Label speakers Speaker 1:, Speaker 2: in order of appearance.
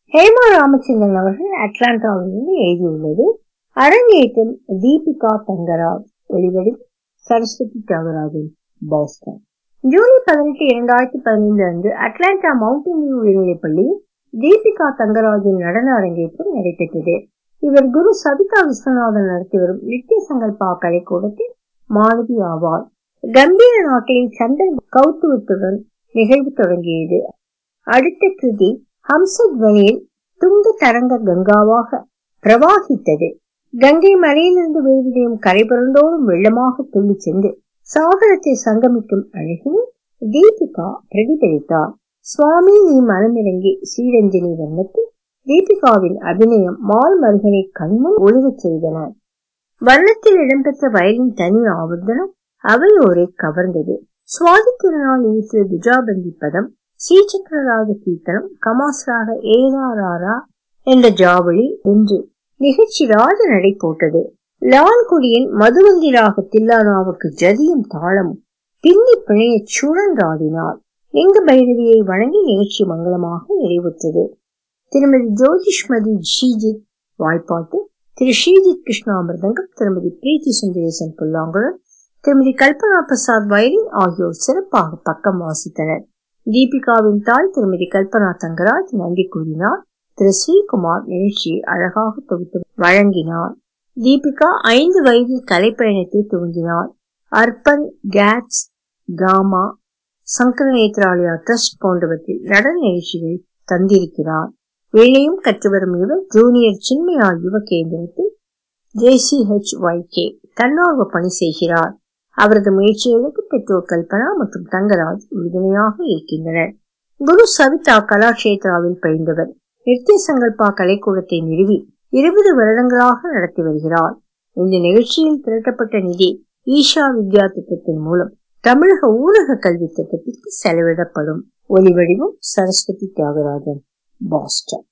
Speaker 1: ஹேமா ராமச்சந்திரன் அவர்கள் அட்லாண்டாவிலிருந்து எழுதியுள்ளது அரங்கேற்றம் தீபிகா தங்கராஜ் ஒளிவடிவு சரஸ்வதி தியாகராஜன் பாஸ்டன் ஜூலை பதினெட்டு இரண்டாயிரத்தி பதினைந்து அன்று அட்லாண்டா மவுண்டன் வியூ உயர்நிலைப் பள்ளியில் தீபிகா தங்கராஜின் நடன அரங்கேற்றம் நடைபெற்றது இவர் குரு சபிதா விஸ்வநாதன் நடத்தி வரும் நித்திய சங்கல்பா கலைக்கூடத்தில் மாணவி ஆவார் கம்பீர நாட்டின் சந்தன் கௌத்துவத்துடன் நிகழ்வு தொடங்கியது அடுத்த கிருதி ஹம்சத்வனியில் துங்க தரங்க கங்காவாக பிரவாகித்தது கங்கை மலையிலிருந்து விழுவதையும் கரை புரண்டோடும் வெள்ளமாக துள்ளி சென்று சாகரத்தை சங்கமிக்கும் அழகில் தீபிகா பிரதிபலித்தார் சுவாமி நீ மனமிறங்கி ஸ்ரீரஞ்சனி வர்ணத்தில் தீபிகாவின் அபிநயம் மால் மருகனை கண்முன் ஒழுகச் செய்தன வர்ணத்தில் இடம்பெற்ற வயலின் தனி ஆவர்த்தனம் அவையோரை கவர்ந்தது சுவாதி திருநாள் இயற்றிய துஜாபந்தி பதம் ஸ்ரீசக்கரராக கீர்த்தனம் கமாஸ்ராக ஏராராரா என்ற ஜாவளி என்று நிகழ்ச்சி ராஜ நடை போட்டது லால்குடியின் மதுவந்தி ராக தில்லானாவுக்கு ஜதியும் தாளமும் பின்னி பிணைய சுழன்றாடினார் லிங்க பைரவியை வணங்கி நிகழ்ச்சி மங்களமாக நிறைவுற்றது திருமதி ஜோதிஷ்மதி ஷீஜித் வாய்ப்பாட்டு திரு ஸ்ரீஜித் கிருஷ்ணா மிருதங்கம் திருமதி பிரீத்தி சுந்தரேசன் புல்லாங்குழல் திருமதி கல்பனா பிரசாத் வயலின் ஆகியோர் சிறப்பாக பக்கம் வாசித்தனர் தீபிகாவின் தாய் திருமதி கல்பனா தங்கராஜ் நன்றி கூறினார் திரு ஸ்ரீகுமார் நிகழ்ச்சியை அழகாக தொகுத்து வழங்கினார் தீபிகா ஐந்து வயதில் கலைப்பயணத்தை துவங்கினார் அர்பன் கேட்ஸ் காமா சங்கர நேத்ராலயா ட்ரஸ்ட் போன்றவற்றில் நடன நிகழ்ச்சிகள் தந்திருக்கிறார் வீணையும் கற்று வரும் இவர் ஜூனியர் சின்மயா யுவ கேந்திரத்தில் ஜேசிஹெச் கே தன்னார்வ பணி செய்கிறார் அவரது முயற்சிகளுக்கு பெற்றோர் கல்பனா மற்றும் தங்கராஜ் உறுதுணையாக இருக்கின்றனர் குரு சவிதா கலாக்ஷேத்ராவில் பயின்றவர் நித்திய சங்கல்பா கலைக்கூடத்தை நிறுவி இருபது வருடங்களாக நடத்தி வருகிறார் இந்த நிகழ்ச்சியில் திரட்டப்பட்ட நிதி ஈஷா வித்யா திட்டத்தின் மூலம் தமிழக ஊரக கல்வி திட்டத்திற்கு செலவிடப்படும் ஒலி வடிவம் சரஸ்வதி தியாகராஜன் பாஸ்டன்